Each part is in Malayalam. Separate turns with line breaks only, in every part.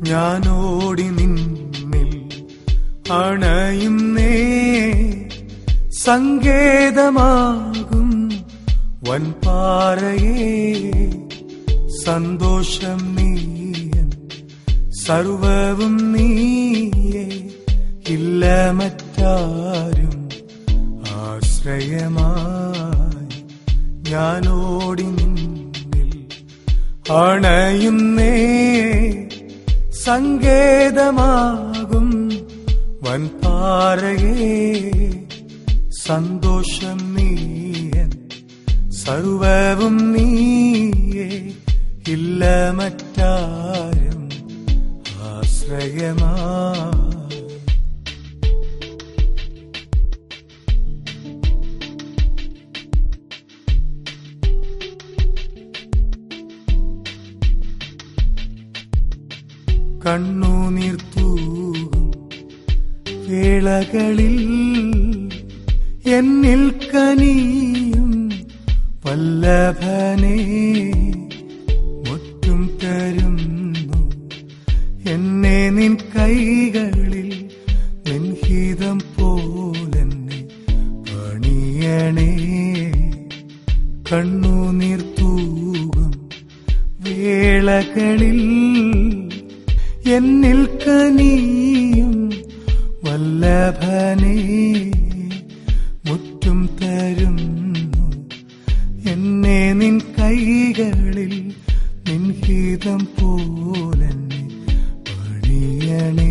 ഞാനോടി നിന്നിൽ അണയുന്നേ സങ്കേതമാകും വൻപാറയേ സന്തോഷം നീയൻ സർവവും നീയേ ഇല്ല മറ്റാരും ആശ്രയമായി ഞാനോടി നിന്നിൽ അണയുന്നേ സങ്കേതമാകും വൻപാറയേ സന്തോഷം നീയൻ സർവവും നീയേ ഇല്ല മറ്റാരും ആശ്രയമായി കണ്ണുനീർ തൂകും വേളകളിൽ എന്നിൽ കനിയും വല്ലഭനെ മുറ്റും തരുന്നു എന്നെ നിൻ കൈകളിൽ നിൻഹിതം പോലെന്നെ പണിയണേ കണ്ണുനീർ തൂകും വേളകളിൽ എന്നിൽ കനിയും വല്ലഭനെ മുറ്റും തരുന്നു എന്നെ നിൻ കൈകളിൽ നിൻഹിതം പോലെന്നെ പണിയണേ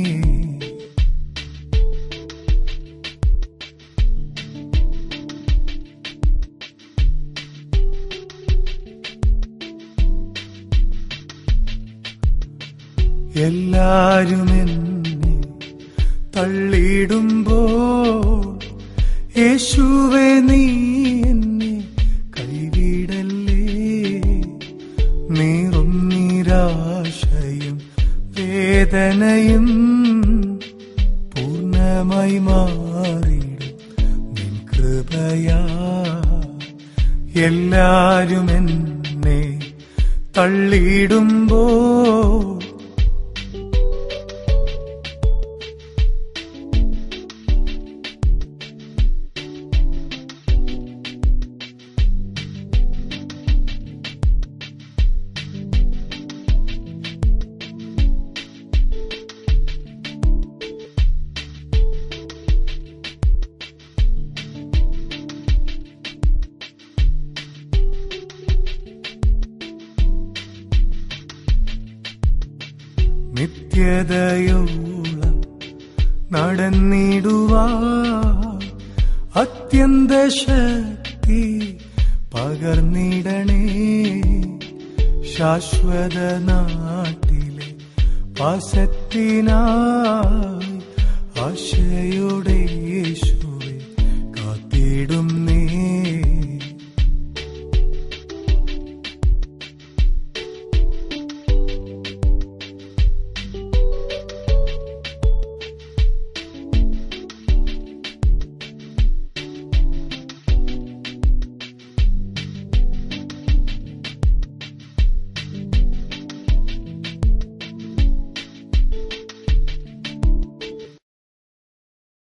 എല്ലാരും എന്നെ തള്ളിയിടുമ്പോൾ യേശുവെ നീ എന്നെ കൈവിടല്ലേ നീറും നിരാശയും വേദനയും പൂർണ്ണമായി മാറിയിടും നിൻ കൃപയാ എല്ലാരും എന്നെ തള്ളിയിടുമ്പോൾ നിത്യതയോളം നടന്നിടുവാ അത്യന്ത ശക്തി പകർന്നിടണേ ശാശ്വത നാട്ടിലെ പാസത്തിനാ